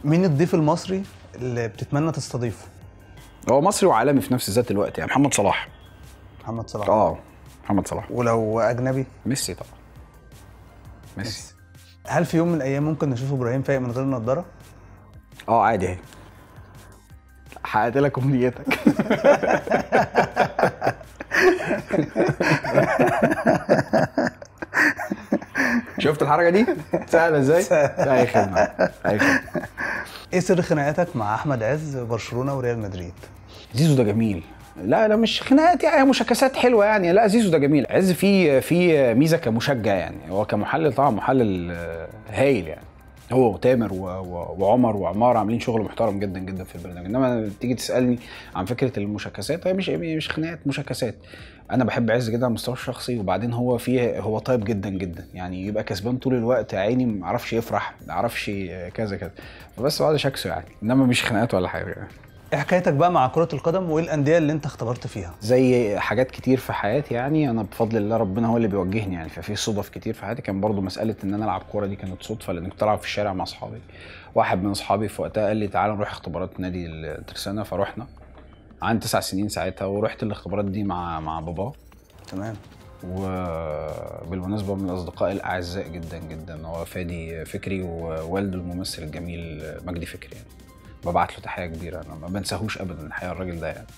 مين الضيف المصري اللي بتتمنى تستضيفه هو مصري وعالمي في نفس ذات الوقت يعني محمد صلاح محمد صلاح اه محمد صلاح ولو اجنبي ميسي طبعا ميسي هل في يوم من الايام ممكن نشوف ابراهيم فايق من غير نضاره اه عادي اهي حققت لك امنيتك شفت الحركه دي سهله ازاي اي خدمه اي خدمه ايه سر خناقاتك مع احمد عز برشلونه وريال مدريد زيزو ده جميل لا لا مش خناقات يعني مشاكسات حلوه يعني لا زيزو ده جميل عز فيه في ميزه كمشجع يعني هو كمحلل طبعا محلل آه، هايل يعني هو وتامر و- و- وعمر وعمار عاملين شغل محترم جدا جدا في البرنامج انما تيجي تسالني عن فكره المشاكسات هي مش مش خناقات مشاكسات انا بحب عز جدا على المستوى الشخصي وبعدين هو فيه هو طيب جدا جدا يعني يبقى كسبان طول الوقت يا عيني ما يعرفش يفرح ما يعرفش كذا كذا فبس بعد شكسه يعني انما مش خناقات ولا حاجه يعني. ايه حكايتك بقى مع كره القدم وايه الانديه اللي انت اختبرت فيها زي حاجات كتير في حياتي يعني انا بفضل الله ربنا هو اللي بيوجهني يعني ففي صدف كتير في حياتي كان برضو مساله ان انا العب كوره دي كانت صدفه لان كنت العب في الشارع مع اصحابي واحد من اصحابي في وقتها قال لي تعالى نروح اختبارات نادي الترسانه فروحنا عندي تسع سنين ساعتها ورحت الاختبارات دي مع مع بابا تمام وبالمناسبة من الأصدقاء الأعزاء جدا جدا هو فادي فكري ووالده الممثل الجميل مجدي فكري يعني ببعت له تحية كبيرة أنا ما بنساهوش أبدا الحقيقة الراجل ده يعني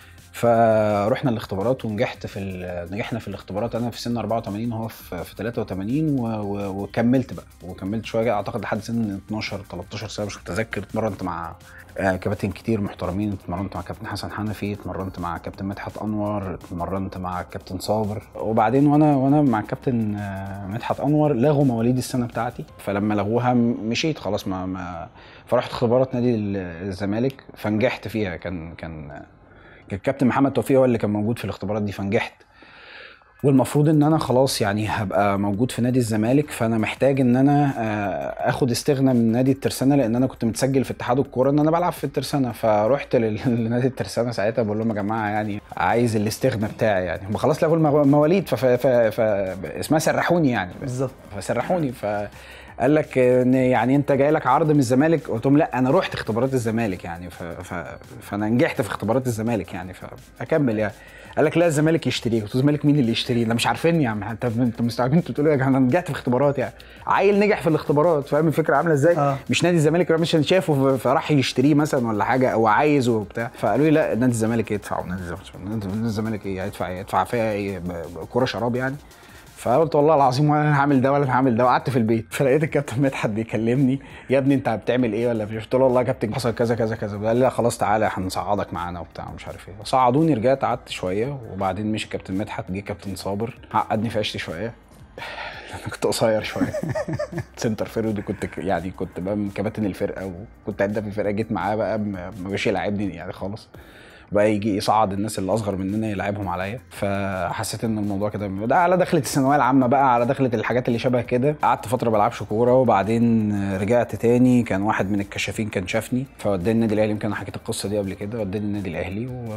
فرحنا الاختبارات ونجحت في ال- نجحنا في الاختبارات انا في سن 84 وهو في في 83 و... و... وكملت بقى وكملت شويه اعتقد لحد سن 12 13 سنه مش متذكر اتمرنت مع آه، كباتن كتير محترمين اتمرنت مع كابتن حسن حنفي اتمرنت مع كابتن مدحت انور اتمرنت مع كابتن صابر وبعدين وانا وانا مع كابتن آه، مدحت انور لغوا مواليد السنه بتاعتي فلما لغوها م- مشيت خلاص ما, ما فرحت اختبارات نادي ال- الزمالك فنجحت فيها كان كان كان الكابتن محمد توفيق هو اللي كان موجود في الاختبارات دي فنجحت والمفروض ان انا خلاص يعني هبقى موجود في نادي الزمالك فانا محتاج ان انا آه، اخد استغنى من نادي الترسانه لان انا كنت متسجل في اتحاد الكوره ان انا بلعب في الترسانه فرحت لل- لنادي الترسانه ساعتها بقول لهم يا جماعه يعني عايز الاستغنى بتاعي يعني هم خلاص لغوا المو- المواليد ف, ف, ف, ف اسمها سرحوني يعني بالظبط فسرحوني ف قال لك ان يعني انت جاي لك عرض من الزمالك قلت لهم لا انا رحت اختبارات الزمالك يعني ف... ف... فانا نجحت في اختبارات الزمالك يعني فاكمل يعني قال لك لا الزمالك يشتريه قلت له الزمالك مين اللي يشتريه ده مش عارفيني يا عم انت انت مستوعبين انتوا بتقولوا ايه انا نجحت في اختبارات يعني عيل نجح في الاختبارات فاهم الفكره عامله ازاي آه. مش نادي الزمالك مش شافه ف- فراح يشتريه مثلا ولا حاجه او عايزه وبتاع فقالوا لي لا نادي الزمالك يدفع نادي الزمالك نادي الزمالك ايه هيدفع ايه يدفع فيها ايه ب- ب- كوره شراب يعني فقلت والله العظيم ولا انا هعمل ده ولا انا هعمل ده وقعدت في البيت فلقيت الكابتن مدحت بيكلمني يا ابني انت بتعمل ايه ولا مش قلت له والله يا كابتن حصل كذا كذا كذا قال لي لا خلاص تعالى هنصعدك معانا وبتاع مش عارف ايه صعدوني رجعت قعدت شويه وبعدين مشي كابتن مدحت جه كابتن صابر عقدني في عيشتي شويه انا كنت قصير شويه سنتر فيرود كنت ك- يعني كنت بقى من كباتن الفرقه وكنت هداف الفرقه جيت معاه بقى ما ما بقاش يلعبني يعني خالص بقى يجي يصعد الناس اللي اصغر مننا يلعبهم عليا فحسيت ان الموضوع كده ده على دخلة الثانويه العامه بقى على دخلة الحاجات اللي شبه كده قعدت فتره بلعبش كوره وبعدين رجعت تاني كان واحد من الكشافين كان شافني فوداني النادي الاهلي يمكن انا حكيت القصه دي قبل كده وداني النادي الاهلي و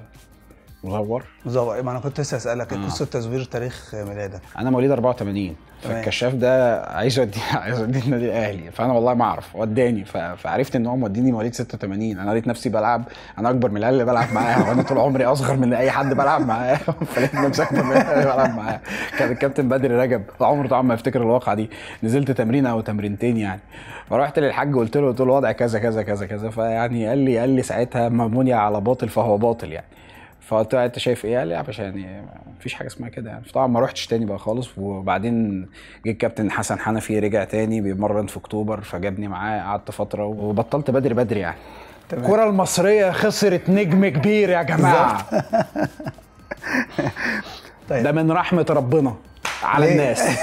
وزور زو... ما انا كنت لسه اسالك ايه قصه تزوير تاريخ ميلادك انا مواليد 84 تمام. فالكشاف ده عايز يودي عايز يوديني النادي الاهلي فانا والله ما اعرف وداني ف... فعرفت ان هو موديني مواليد 86 انا لقيت نفسي بلعب انا اكبر من العيال اللي بلعب معاها وانا طول عمري اصغر من اي حد بلعب معاه فلقيت نفسي اكبر من العيال اللي بلعب معاها كان الكابتن بدري رجب عمره طبعا ما يفتكر الواقعه دي نزلت تمرين او تمرينتين يعني فرحت للحاج قلت له قلت له الوضع كذا كذا كذا كذا فيعني قال لي قال لي ساعتها مبني على باطل فهو باطل يعني فقلت له انت شايف ايه؟ قال لي يا باشا يعني مفيش حاجه اسمها كده يعني فطبعا ما روحتش تاني بقى خالص وبعدين جه الكابتن حسن حنفي رجع تاني بيمرن في اكتوبر فجابني معاه قعدت فتره وبطلت بدري بدري يعني الكره المصريه خسرت نجم كبير يا جماعه طيب. ده من رحمه ربنا على ليه؟ الناس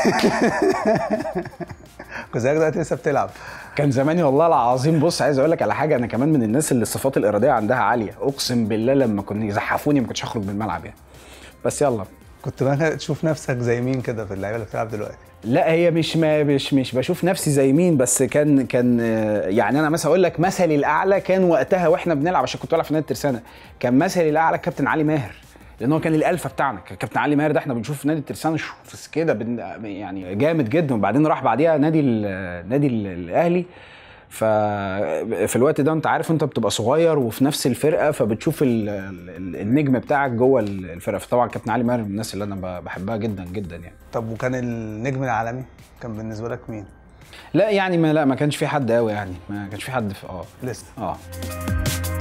كوزاك دلوقتي لسه بتلعب كان زماني والله العظيم بص عايز اقول لك على حاجه انا كمان من الناس اللي الصفات الاراديه عندها عاليه اقسم بالله لما كانوا يزحفوني ما كنتش هخرج من الملعب يعني بس يلا كنت بقى تشوف نفسك زي مين كده في اللعيبه اللي بتلعب دلوقتي لا هي مش ما مش مش بشوف نفسي زي مين بس كان كان آه، يعني انا مثلا اقول لك مثلي الاعلى كان وقتها واحنا بنلعب عشان كنت بلعب في نادي الترسانه كان مثلي الاعلى كابتن علي ماهر لان هو كان الالفه بتاعنا كان كابتن علي ماهر ده احنا بنشوف في نادي الترسانه شو- بس كده بن- يعني جامد جدا وبعدين راح بعديها نادي ال- نادي ال- الاهلي ففي الوقت ده انت عارف انت بتبقى صغير وفي نفس الفرقه فبتشوف ال- ال- النجم بتاعك جوه الفرقه فطبعا كابتن علي ماهر من الناس اللي انا ب- بحبها جدا جدا يعني طب وكان النجم العالمي كان بالنسبه لك مين لا يعني ما لا ما كانش في حد قوي يعني ما كانش في حد في اه لسه اه